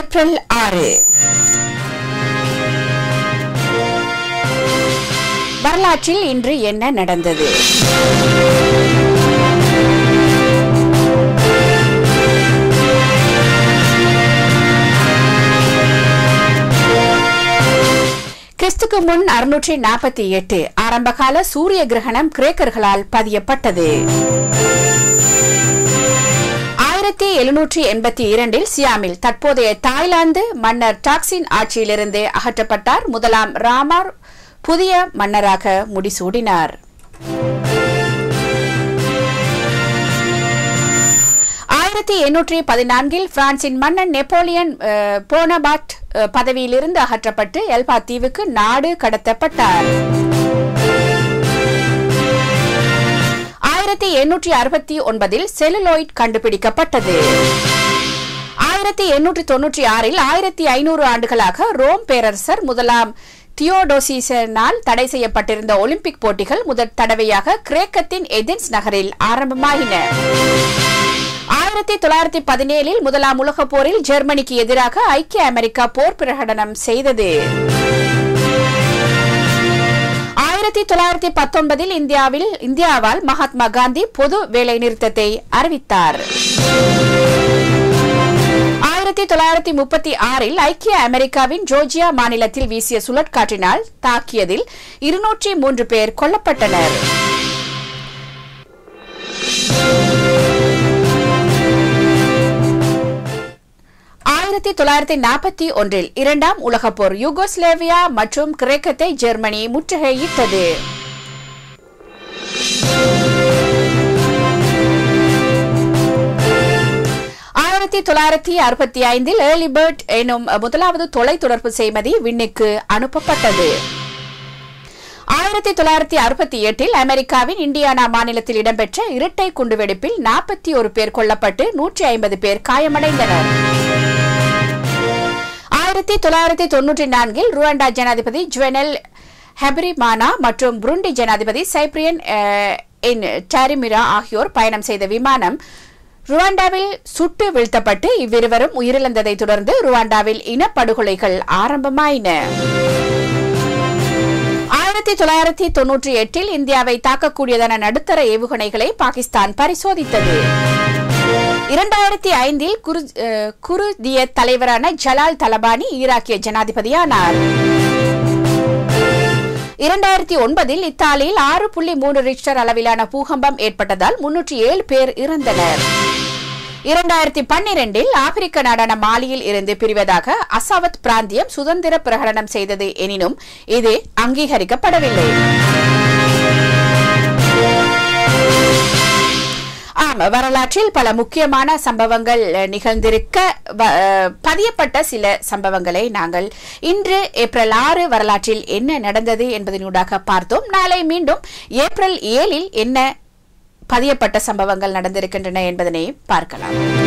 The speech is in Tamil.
ஏப்ரல் ஆறு வரலாற்றில் இன்று என்ன நடந்தது கிறிஸ்துக்கு முன் அறுநூற்றி நாற்பத்தி எட்டு ஆரம்பகால சூரிய கிரகணம் கிரேக்கர்களால் பதியப்பட்டது ஆயிரத்தி எழுநூற்றி எண்பத்தி இரண்டில் சியாமில் தற்போதைய தாய்லாந்து மன்னர் டாக்சின் ஆட்சியிலிருந்து அகற்றப்பட்டார் முதலாம் ராமார் புதிய மன்னராக முடிசூடினார் ஆயிரத்தி எண்ணூற்றி பதினான்கில் பிரான்சின் மன்னன் நெப்போலியன் அஹ், போனபாட் அஹ், பதவியிலிருந்து அகற்றப்பட்டு எல்பா தீவுக்கு நாடு கடத்தப்பட்டார் ஆயிரத்தி எண்ணூற்றி அறுபத்தி ஒன்பதில் செலுலோய்ட் கண்டுபிடிக்கப்பட்டது ஆயிரத்தி எண்ணூற்றி தொன்னூற்றி ஆறில் ஆயிரத்தி ஐநூறு ஆண்டுகளாக ரோம் பேரரசர் முதலாம் தியோடோசிசனால் தடை செய்யப்பட்டிருந்த ஒலிம்பிக் போட்டிகள் முதற் தடவையாக கிரேக்கத்தின் எதென்ஸ் நகரில் ஆரம்பமாகின ஆயிரத்தி தொள்ளாயிரத்தி பதினேழில் முதலாம் உலகப் போரில் ஜெர்மனிக்கு எதிராக ஐக்கிய அமெரிக்கா போர் பிரகடனம் செய்தது ஆயிரத்தி தொள்ளாயிரத்தி பத்தொன்பதில் இந்தியாவில் இந்தியாவால் மகாத்மா காந்தி பொது வேலை நிறுத்தத்தை அறிவித்தார் ஆயிரத்தி தொள்ளாயிரத்தி முப்பத்தி ஆறில் ஐக்கிய அமெரிக்காவின் ஜோர்ஜியா மாநிலத்தில் வீசிய சுழற்காற்றினால் தாக்கியதில் இருநூற்றி மூன்று பேர் கொல்லப்பட்டனர் ஆயிரத்தி தொள்ளாயிரத்தி நாற்பத்தி ஒன்றில் இரண்டாம் உலகப் போர் யூகோஸ்லேவியா மற்றும் கிரேக்கத்தை ஜெர்மனி முற்றுகையிட்டது ஆயிரத்தி தொள்ளாயிரத்தி அறுபத்தி ஐந்தில் ஏர்லிபர்ட் எனும் முதலாவது தொலைத்தொடர்பு செய்மதி விண்ணுக்கு அனுப்பப்பட்டது ஆயிரத்தி தொள்ளாயிரத்தி அறுபத்தி எட்டில் அமெரிக்காவின் இண்டியானா மாநிலத்தில் இடம்பெற்ற இரட்டை குண்டுவெடிப்பில் நாற்பத்தி ஒரு பேர் கொல்லப்பட்டு நூற்றி ஐம்பது பேர் காயமடைந்தனர் ஆயிரத்தி தொள்ளாயிரத்தி தொன்னூற்றி நான்கில் ருவாண்டா ஜனாதிபதி ஜுவனல் ஹெபரிமானா மற்றும் புருண்டி ஜனாதிபதி சைப்ரியன் அஹ், இன் டாரிமிரா ஆகியோர் பயணம் செய்த விமானம் ருவாண்டாவில் சுட்டு வீழ்த்தப்பட்டு இவ்விருவரும் உயிரிழந்ததை தொடர்ந்து ருவாண்டாவில் இனப்படுகொலைகள் ஆரம்பமாயின ஆயிரத்தி தொள்ளாயிரத்தி தொன்னூற்றி எட்டில் இந்தியாவை தாக்கக்கூடியதான நடுத்தர ஏவுகணைகளை பாகிஸ்தான் பரிசோதித்தது இரண்டாயிரத்தி ஐந்தில் குரு அஹ், குருதிய தலைவரான ஜலால் தலபானி ஈராக்கிய ஜனாதிபதியானார் இரண்டாயிரத்தி ஒன்பதில் இத்தாலியில் ஆறு புள்ளி மூன்று ரிக்டர் அளவிலான பூகம்பம் ஏற்பட்டதால் முன்னூற்றி ஏழு பேர் இறந்தனர் இரண்டாயிரத்தி பன்னிரண்டில் ஆப்பிரிக்க நாடான மாலியில் இருந்து பிரிவதாக அசாவத் பிராந்தியம் சுதந்திர பிரகடனம் செய்தது எனினும் இது அங்கீகரிக்கப்படவில்லை ஆம் வரலாற்றில் பல முக்கியமான சம்பவங்கள் அஹ், நிகழ்ந்திருக்க வ- அஹ், பதியப்பட்ட சில சம்பவங்களை நாங்கள் இன்று ஏப்ரல் ஆறு வரலாற்றில் என்ன நடந்தது என்பதனூடாக பார்த்தோம் நாளை மீண்டும் ஏப்ரல் ஏழில் என்ன பதியப்பட்ட சம்பவங்கள் நடந்திருக்கின்றன என்பதனை பார்க்கலாம்